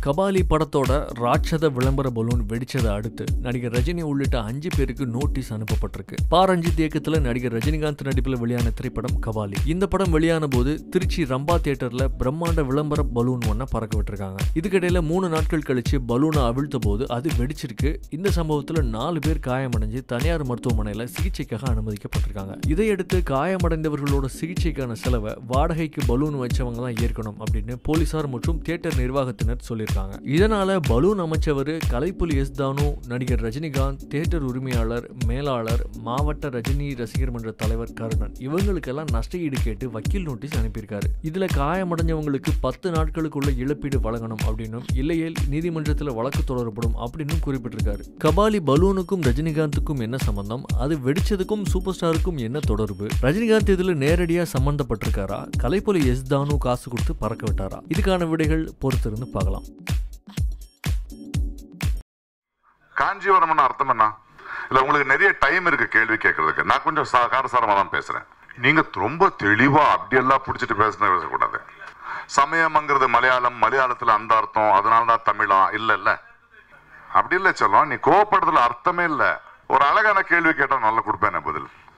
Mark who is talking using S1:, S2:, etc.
S1: கபாலி படத்தோட ராட்சத விளம்பர பலூன் வெடிச்சதை அடுத்து நடிகர் ரஜினி உள்ளிட்ட அஞ்சு பேருக்கு நோட்டீஸ் அனுப்பப்பட்டிருக்கு பா ரஞ்சித் இயக்கத்துல நடிகர் ரஜினிகாந்த் நடிப்பில் வெளியான திரைப்படம் கபாலி இந்த படம் வெளியான போது திருச்சி ரம்பா தியேட்டர்ல பிரம்மாண்ட விளம்பர பலூன் ஒன்ன பறக்க விட்டுருக்காங்க இதுக்கிடையில மூணு நாட்கள் கழிச்சு பலூனை அவிழ்த்த போது அது வெடிச்சிருக்கு இந்த சம்பவத்துல நாலு பேர் காயமடைஞ்சு தனியார் மருத்துவமனையில சிகிச்சைக்காக அனுமதிக்கப்பட்டிருக்காங்க இதையடுத்து காயமடைந்தவர்களோட சிகிச்சைக்கான செலவை வாடகைக்கு பலூன் வச்சவங்க தான் ஏற்கணும் அப்படின்னு போலீசார் மற்றும் தியேட்டர் நிர்வாகத்தினர் சொல்லியிருக்காங்க இதனால பலூன் அமைச்சவர் கலைப்புலி எஸ் தானு நடிகர் ரஜினிகாந்த் தியேட்டர் உரிமையாளர் மேலாளர் மாவட்ட ரஜினி ரசிகர் மன்ற தலைவர் கருணன் இவங்களுக்கெல்லாம் நஷ்டஈடு கேட்டு வக்கீல் நோட்டீஸ் அனுப்பியிருக்காரு இதுல காயமடைஞ்சவங்களுக்கு பத்து நாட்களுக்குள்ள இழப்பீடு வழங்கணும் அப்படின்னும் இல்லையேல் நீதிமன்றத்தில் வழக்கு தொடரப்படும் அப்படின்னும் குறிப்பிட்டிருக்காரு கபாலி பலூனுக்கும் ரஜினிகாந்துக்கும் என்ன சம்பந்தம் அது வெடிச்சதுக்கும் சூப்பர் ஸ்டாருக்கும் என்ன தொடர்பு ரஜினிகாந்த் இதுல நேரடியா சம்பந்தப்பட்டிருக்காரா கலைப்புலி எஸ் தானு காசு கொடுத்து பறக்க விட்டாரா இதுக்கான விடைகள் பொறுத்திருந்து பார்க்கலாம்
S2: காஞ்சிபுரம்னு அர்த்தம் என்ன இல்ல உங்களுக்கு நிறைய டைம் இருக்கு கேள்வி கேட்கறதுக்கு நான் கொஞ்சம் சா- காரசாரமா தான் பேசுறேன் நீங்க ரொம்ப தெளிவா அப்படியெல்லாம் பிடிச்சிட்டு பேசுன பேசக்கூடாது சமயம்ங்கிறது மலையாளம் மலையாளத்துல அந்த அர்த்தம் அதனால தான் தமிழா இல்ல இல்ல அப்படி இல்ல சொல்லும் நீ கோவப்படுறதுல அர்த்தமே இல்ல ஒரு அழகான கேள்வி கேட்டா நல்லா கொடுப்பேன் பதில்